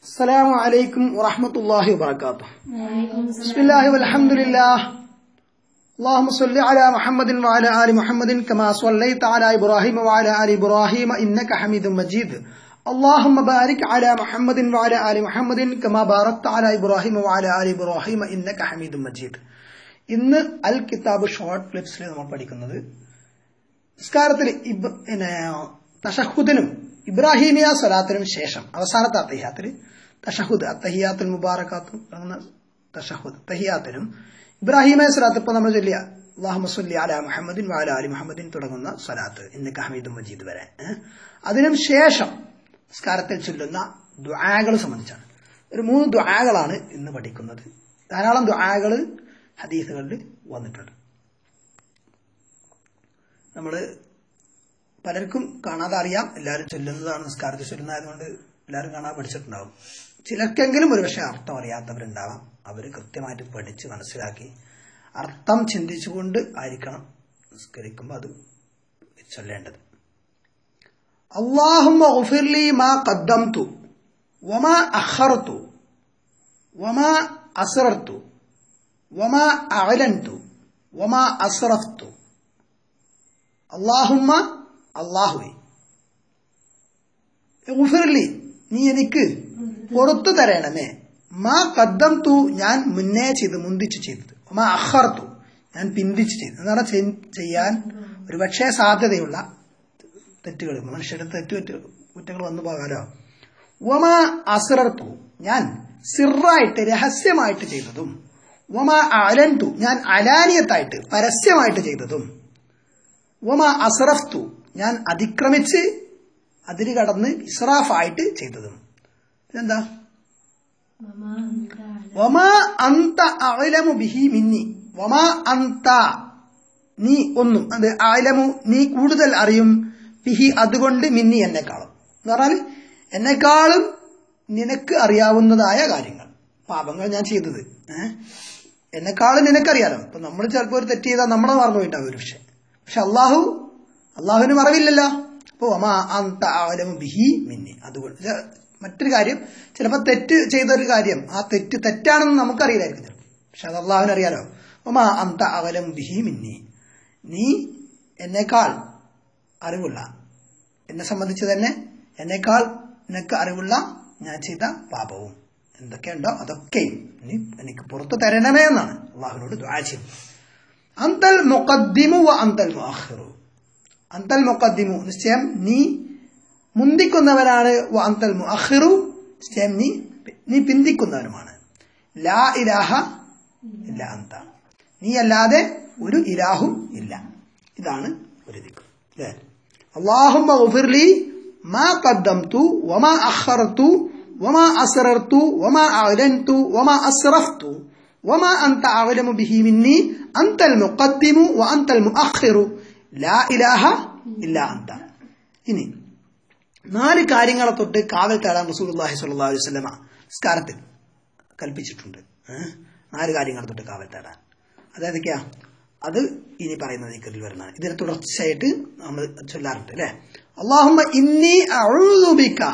السلام عليكم ورحمة الله وبركاته بسم الله والحمد لله اللهم صل على محمد وعلى آل محمد كما صليت على إبراهيم وعلى آل إبراهيم إنك حميد مجيد اللهم بارك على محمد وعلى آل محمد كما باركت على إبراهيم وعلى آل إبراهيم إنك حميد مجيد ഇന്ന് അൽ കിതാബ് ഷോർട്ട് ക്ലിപ്സിൽ നമ്മൾ പഠിക്കുന്നത് നിസ്കാരത്തിൽ ഇബ് പിന്നെ തഷഹുദിനും ഇബ്രാഹിമിയ സ്വലാത്തിനും ശേഷം അവസാനത്തെ അത്തഹിയാത്തിൽ തഷഹുദ് അത്തഹിയാത്തുൽ മുബാറക്കാത്തും അങ്ങനെ തഷഹുദ് തഹിയാത്തിനും ഇബ്രാഹിമിയ സ്വലാത്ത് ഇപ്പൊ നമ്മൾ ചൊല്ലിയ അള്ളാഹു സല്ലി അല മുഹമ്മദിൻ വാല അലി മുഹമ്മദിൻ തുടങ്ങുന്ന സ്വലാത്ത് ഇന്ന് ഹമീദും മജീദ് വരെ ഏഹ്? അതിനും ശേഷം നിസ്കാരത്തിൽ ചൊല്ലുന്ന ദ്വാകൾ സംബന്ധിച്ചാണ് ഒരു മൂന്ന് ദ്വാകളാണ് ഇന്ന് പഠിക്കുന്നത് ധാരാളം ദ്വാകൾ ഹദീസുകളിൽ വന്നിട്ടുണ്ട് നമ്മൾ പലർക്കും കാണാതെ അറിയാം എല്ലാവരും ചൊല്ലുന്നതാണ് നിസ്കാരത്തിൽ ചൊല്ലുന്നതായതുകൊണ്ട് എല്ലാവരും കാണാതെ പഠിച്ചിട്ടുണ്ടാവും ചിലർക്കെങ്കിലും ഒരുപക്ഷെ അർത്ഥം അറിയാത്തവരുണ്ടാവാം അവർ കൃത്യമായിട്ട് പഠിച്ച് മനസ്സിലാക്കി അർത്ഥം ചിന്തിച്ചുകൊണ്ട് ആയിരിക്കണം നിസ്കരിക്കുമ്പോൾ അത് ചൊല്ലേണ്ടത് അള്ളാഹുമ്മ ഉഫിർലി മാ ഖദ്ദംതു വമാ അഖർതു വമാ അസ്റർതു വമാ അഅലൻതു വമാ അസ്റഫ്തു അള്ളാഹുമ്മ അള്ളാഹുവെ ഉഫിർലി നീ എനിക്ക് പുറത്തു തരണമേ മാ കദ്ദം തു ഞാൻ മുന്നേ ചെയ്ത് മുന്തിച്ചു ചെയ്തത് മാ അഹർത്തു ഞാൻ പിന്തിച്ചു ചെയ്തു എന്ന് പറഞ്ഞാൽ ചെയ്- ചെയ്യാൻ ഒരുപക്ഷെ സാധ്യതയുള്ള തെറ്റുകൾ മനുഷ്യരുടെ തെറ്റു തെറ്റ് കുറ്റങ്ങൾ വന്നു പോകാലോ വമാ അസ്രർത്തു ഞാൻ സിറായിട്ട് രഹസ്യമായിട്ട് ചെയ്തതും വമാ അലൻതു ഞാൻ അലാനിയത്തായിട്ട് പരസ്യമായിട്ട് ചെയ്തതും വമാ അസ്രഫ്തു ഞാൻ അതിക്രമിച്ച് അതിര് കടന്ന് ഇസ്രാഫായിട്ട് ചെയ്തതും ഇതെന്താ വമാ അന്ത അലമു ബിഹി മിന്നി വമാ അന്ത നീ ഒന്നും അത് അലമു നീ കൂടുതൽ അറിയും ബിഹി അതുകൊണ്ട് മിന്നി എന്നെക്കാളും എന്ന് പറഞ്ഞാൽ എന്നെക്കാളും നിനക്ക് അറിയാവുന്നതായ കാര്യങ്ങൾ പാപങ്ങൾ ഞാൻ ചെയ്തത് ഏഹ് എന്നെക്കാളും നിനക്കറിയാലോ ഇപ്പൊ നമ്മൾ ചിലപ്പോൾ ഒരു തെറ്റ് ചെയ്താൽ നമ്മളെ മറന്നു പോയിട്ടാവും ഒരു പക്ഷെ പക്ഷെ അള്ളാഹു അള്ളാഹുവിന് മറവില്ലല്ലോ അപ്പോ അമാ അന്ത ആലമു ബിഹി മിന്നി അതുകൊണ്ട് ഇത് മറ്റൊരു കാര്യം ചിലപ്പോൾ തെറ്റ് ചെയ്ത ഒരു കാര്യം ആ തെറ്റ് തെറ്റാണെന്ന് നമുക്കറിയില്ലായിരിക്കും ചിലപ്പോൾ പക്ഷെ അത് അള്ളാഹുവിന് അറിയാലോ ഒമാ അന്ത അവലം ബിഹി മിന്നി നീ എന്നേക്കാൾ അറിവുള്ള എന്നെ സംബന്ധിച്ച് തന്നെ എന്നേക്കാൾ നിനക്ക് അറിവുള്ള ഞാൻ ചെയ്ത പാപവും എന്തൊക്കെയുണ്ടോ അതൊക്കെയും നീ എനിക്ക് പുറത്തു തരണമേ എന്നാണ് അള്ളാഹുവിനോട് ദ്വാ ചെയ്യുന്നത് അന്തൽ മുഖദ്ദിമു വ അന്തൽ മുഅഖിറു അന്തൽ മുഖദ്ദിമു നിശ്ചയം നീ മുന്തിക്കുന്നവനാണ് വ അന്തൽ മുഅഖിറു നിശ്ചയം നീ നീ പിന്തിക്കുന്നവനുമാണ് ലാ ഇലാഹ ഇല്ല അന്ത നീ അല്ലാതെ ഒരു ഇലാഹും ഇല്ല ഇതാണ് ഒരു ദിക്ക് അല്ലേ അള്ളാഹുമ്മ ഗുഫിർലി മാ ഖദ്ദംതു വമാ അഖർതു വമാ അസ്റർതു വമാ അഅലൻതു വമാ അസ്റഫ്തു وما أنت أعلم به مني أنت المقدم وأنت المؤخر لا إله إلا أنت ഇനി നാല് കാര്യങ്ങളെ തൊട്ട് കാവൽ തേടാൻ റസൂലുള്ളാഹി സ്വല്ലല്ലാഹു അലൈഹി വസല്ലമ സ്കാരത്തിൽ കൽപ്പിച്ചിട്ടുണ്ട് ഏഹ്? നാല് കാര്യങ്ങളെ തൊട്ട് കാവൽ തേടാൻ അതായതൊക്കെയാ അത് ഇനി പറയുന്ന നീക്കറിൽ വരുന്നതാണ് ഇതിനെ തുടർച്ചയായിട്ട് നമ്മൾ ചൊല്ലാറുണ്ട് അല്ലെ അള്ളാഹുമ്മ ഇന്നി അഊദു ബിക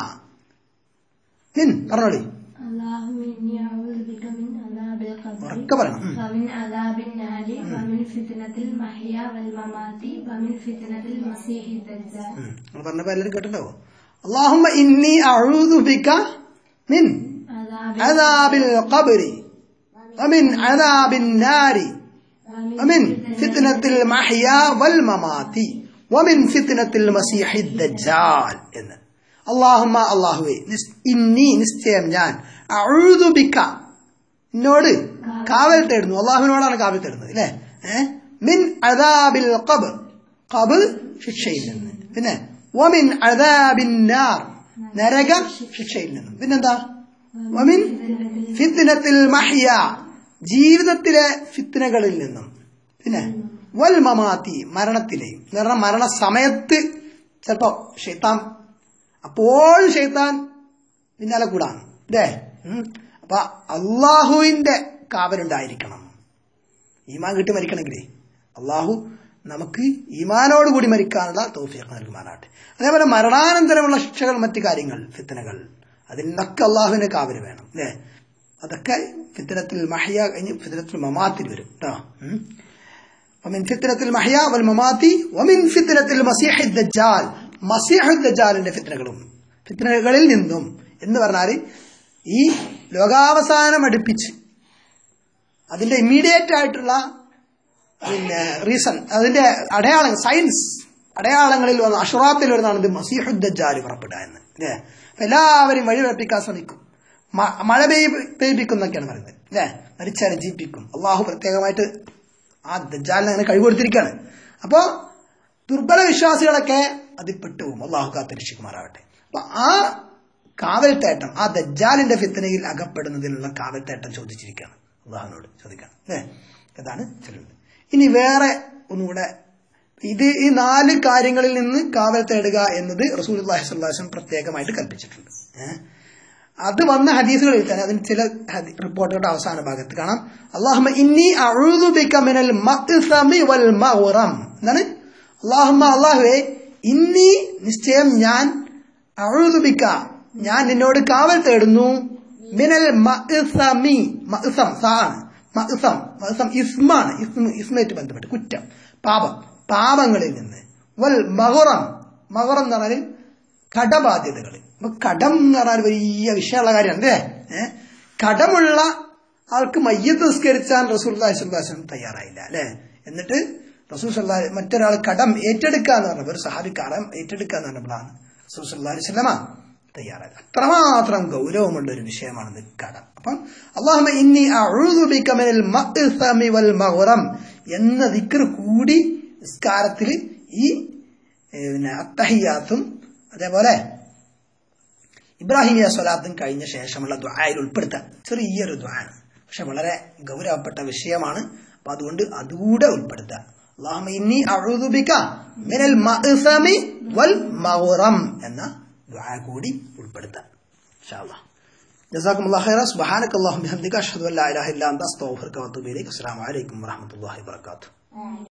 മിൻ പറഞ്ഞോളി اللهم إني أعوذ بك من عذاب القبر ഉറക്കെ പറയണം ഉം. ومن عذاب النار ومن فتنة المحيا والممات ومن فتنة المسيح الدجال ഉം. നിങ്ങൾ പറഞ്ഞപ്പോ എല്ലാവരും കേട്ടിട്ടുണ്ടാവോ അള്ളാഹുമ്മ ഇന്നി അഊദു ബിക മിൻ عذاب عذاب القبر ومن عذاب النار ومن فتنة المحيا والممات ومن فتنة المسيح الدجال എന്ന് അള്ളാഹുമ്മ അള്ളാഹുവേ നിസ്- ഇന്നി നിശ്ചയം ഞാൻ അഴുതു ബിക്ക എന്നോട് കാവൽ തേടുന്നു അള്ളാഹുവിനോടാണ് കാവൽ തേടുന്നത് അല്ലേ ഏഹ് മിൻ അദാബിൽ ഖബർ ഖബർ ശിക്ഷയിൽ നിന്ന് പിന്നെ വമിൻ അദാബിൻ നാർ നരക ശിക്ഷയിൽ നിന്നും പിന്നെന്താ വമിൻ ഫിത്നത്തിൽ മഹ്യ ജീവിതത്തിലെ ഫിത്നകളിൽ നിന്നും പിന്നെ വൽ മമാത്തി മരണത്തിലെയും എന്ന് പറഞ്ഞാൽ മരണസമയത്ത് ചിലപ്പോ ഷെയ്ത്താൻ അപ്പോൾ ഷെയ്ത്താൻ പിന്നാലെ കൂടാണ് അല്ലേ ഉം. അപ്പൊ അള്ളാഹുവിന്റെ കാവലുണ്ടായിരിക്കണം ഈമാൻ കിട്ടി മരിക്കണമെങ്കിലേ അള്ളാഹു നമുക്ക് ഈമാനോട് കൂടി മരിക്കാനുള്ള തോഫിയൊക്കെ നൽകുമാറാട്ടെ അതേപോലെ മരണാനന്തരമുള്ള ശിക്ഷകൾ മറ്റു കാര്യങ്ങൾ ഫിത്തനകൾ അതിൽ നിന്നൊക്കെ അള്ളാഹുവിന് കാവല് വേണം അല്ലേ അതൊക്കെ ഫിത്തനത്തിൽ മഹ്യ കഴിഞ്ഞ് ഫിത്തനത്തിൽ മമാത്തിൽ വരും കേട്ടോ ഉം. ومن فتنة المحيا والممات ومن فتنة المسيح الدجال മസീഹ് ദജാലിന്റെ ഫിത്തനകളും ഫിത്തനകളിൽ നിന്നും എന്ന് പറഞ്ഞാൽ ഈ ലോകാവസാനം അടുപ്പിച്ച് അതിന്റെ ഇമ്മീഡിയറ്റ് ആയിട്ടുള്ള പിന്നെ റീസൺ അതിന്റെ അടയാളങ്ങൾ സയൻസ് അടയാളങ്ങളിൽ വന്ന അഷുറാത്തിൽ വരുന്നതാണ് ഇത് മസീഹുദ്ദാല് പുറപ്പെടുക എന്ന് അല്ലേ അപ്പൊ എല്ലാവരും വഴിവെപ്പിക്കാൻ ശ്രമിക്കും മ- മഴ പെയ്യ പെയ്യിപ്പിക്കുന്നൊക്കെയാണ് പറയുന്നത് അല്ലേ മരിച്ചാലും ജീവിപ്പിക്കും അള്ളാഹു പ്രത്യേകമായിട്ട് ആ ദജ്ജാലിന് അങ്ങനെ കഴിവ് കൊടുത്തിരിക്കുകയാണ് അപ്പോ ദുർബല വിശ്വാസികളൊക്കെ അതിൽ പെട്ടുപോകും അള്ളാഹു കാത്തിരക്ഷിക്കുമാറാവട്ടെ അപ്പൊ ആ കാവൽത്തേട്ടം ആ ദജ്ജാലിന്റെ ഫിത്തനയിൽ അകപ്പെടുന്നതിനുള്ള കാവൽത്തേട്ടം ചോദിച്ചിരിക്കുകയാണ് അള്ളാഹുവിനോട് ചോദിക്കണം അല്ലേ അതാണ് ചൊല്ലുന്നത് ഇനി വേറെ ഒന്നുകൂടെ ഇത് ഈ നാല് കാര്യങ്ങളിൽ നിന്ന് കാവൽ തേടുക എന്നത് റസൂൽ അള്ളാഹി സ്വല്ലാസ്ലം പ്രത്യേകമായിട്ട് കൽപ്പിച്ചിട്ടുണ്ട് ഏഹ് അത് വന്ന ഹദീസുകളിൽ തന്നെ അതിന് ചില ഹദി- റിപ്പോർട്ടുകളുടെ അവസാന ഭാഗത്ത് കാണാം അള്ളാഹുമ ഇന്നി അഊദു ബിക മിനൽ മഅ്സമി വൽ മഗ്റം എന്താണ് അള്ളാഹുമ അള്ളാഹുവേ ഇന്നി നിശ്ചയം ഞാൻ അഊദു ബിക ഞാൻ നിന്നോട് കാവൽ തേടുന്നു മിനൽ മഅ്സമി മഅ്സം സാണ് മഅ്സം മഅ്സം ഇസ്മാണ് ഇസ്മ ഇസ്മയായിട്ട് ബന്ധപ്പെട്ട് കുറ്റം പാപം പാപങ്ങളിൽ നിന്ന് വൽ മഹുറം മഹുറം എന്ന് പറഞ്ഞാൽ കടബാധ്യതകൾ അപ്പൊ കടം എന്ന് പറഞ്ഞാൽ വലിയ വിഷയമുള്ള കാര്യമാണ് അല്ലേ ഏഹ് കടമുള്ള ആൾക്ക് മയ്യത്ത് നിസ്കരിച്ചാൻ റസൂൽ സുല്ലാസ്ലം തയ്യാറായില്ല അല്ലേ എന്നിട്ട് റസൂൽ സല്ലാ മറ്റൊരാൾ കടം ഏറ്റെടുക്കുക എന്ന് പറഞ്ഞപ്പോൾ ഒരു സഹാബി കടം ഏറ്റെടുക്കുക എന്ന് പറഞ്ഞപ്പോഴാണ് റസൂൽ സല്ലാ സ്വലമ തയ്യാറായത് അത്രമാത്രം ഗൗരവമുള്ള ഒരു വിഷയമാണ് ഇത് കടം അപ്പം അള്ളാഹുമ ഇന്നി അഊദു ബിക മിനൽ മഅ്സമി വൽ മഗ്റം എന്ന ദിക്ർ കൂടി നിസ്കാരത്തിൽ ഈ ഏ, പിന്നെ അത്തഹിയാത്തും അതേപോലെ ഇബ്രാഹിമിയ സ്വലാത്തും കഴിഞ്ഞ ശേഷമുള്ള ദ്വായിൽ ഉൾപ്പെടുത്താൻ ചെറിയൊരു ദ്വാണ് പക്ഷെ വളരെ ഗൗരവപ്പെട്ട വിഷയമാണ് അപ്പൊ അതുകൊണ്ട് അതുകൂടെ ഉൾപ്പെടുത്തുക അല്ലാഹുമ്മ ഇന്നി അഊദു ബിക മിനൽ മഅ്സമി വൽ മഗ്റം എന്ന ദ്വാ കൂടി ഉൾപ്പെടുത്താം ഇൻഷാ അല്ലാഹ് جزاكم الله خيرا سبحانك اللهم وبحمدك اشهد ان لا اله الا انت استغفرك واتوب اليك السلام عليكم ورحمه الله وبركاته